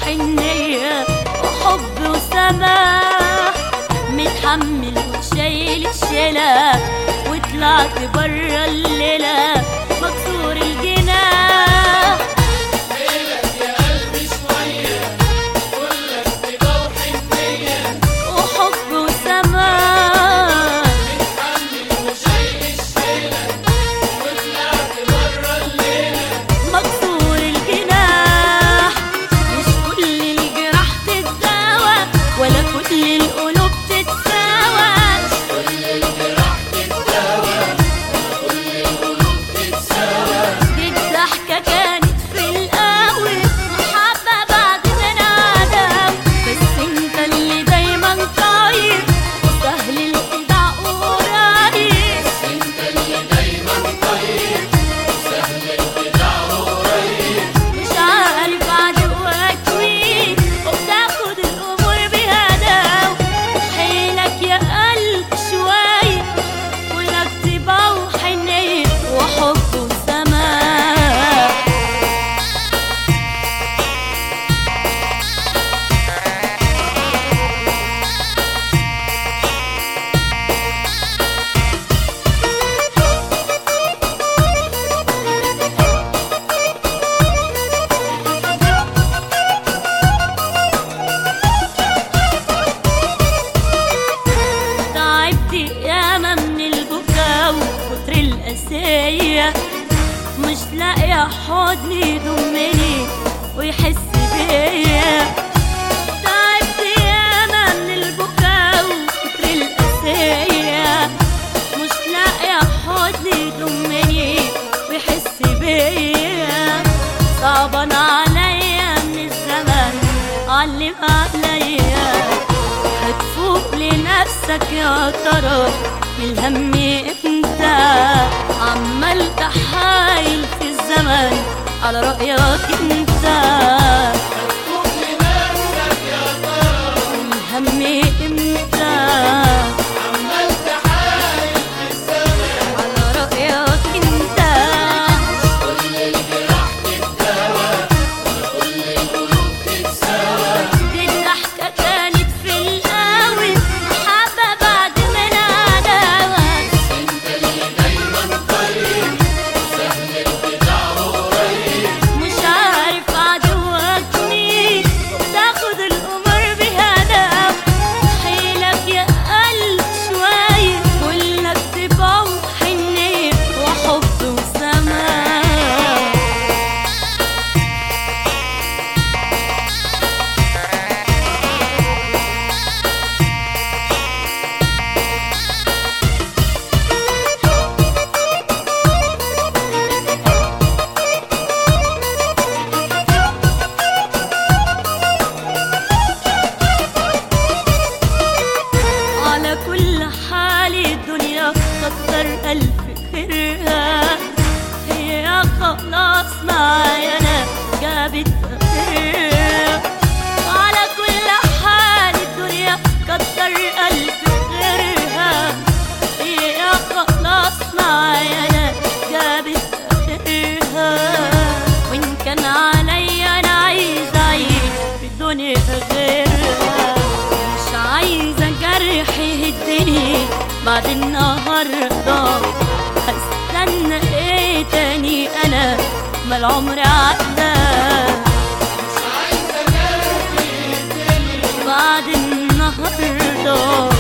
وحنية وحب وسماح متحمل وشايل الشيلة وطلعت برا الليلة مكسور الجناح وحب وسماح مكسور الجناح مش كل الجراح تتداوى ولا كل القلوب تتساوى دي الضحكة كانت في الأول محبة بعد من عدم بس انت اللي دايما طيب وسهل الخداع قريب مش عارف عدوك مين وبتاخد الامور بهداوة حيلك يا قلب شوية ولك طيبة وحنية وحب وسماح تعبت ياما من البكا وكتر القساية مش لاقية حضن يضمني ويحس بيا تعبت ياما من البكا وكتر القساية مش لاقية حضن يضمني ويحس بيا صعبان عليا من الزمن علم عليا هتفوق لنفسك يا ترى من الهم امتى عمال تحايل في الزمن على رأيك انت الهم امتى على رأيك انت دي الضحكة كانت في الأول محبة بعد من عداوة مش عارف عدوك مين تاخد الأمور بهداوة حيلك يا قلب شوية كلك طيبة وحنية وحب وسماح على كل حال الدنيا كتر ألف خيرها هي خلاص معايا أنا جابت خيرها على كل حال الدنيا كتر ألف خيرها هي خلاص معايا أنا جابت خيرها وإن كان عليا أنا عايزة أعيش في الدنيا غيرها مش عايزة جرح يهدني بعد النهاردة هستنى ايه تاني انا ما العمر عدى بعد النهاردة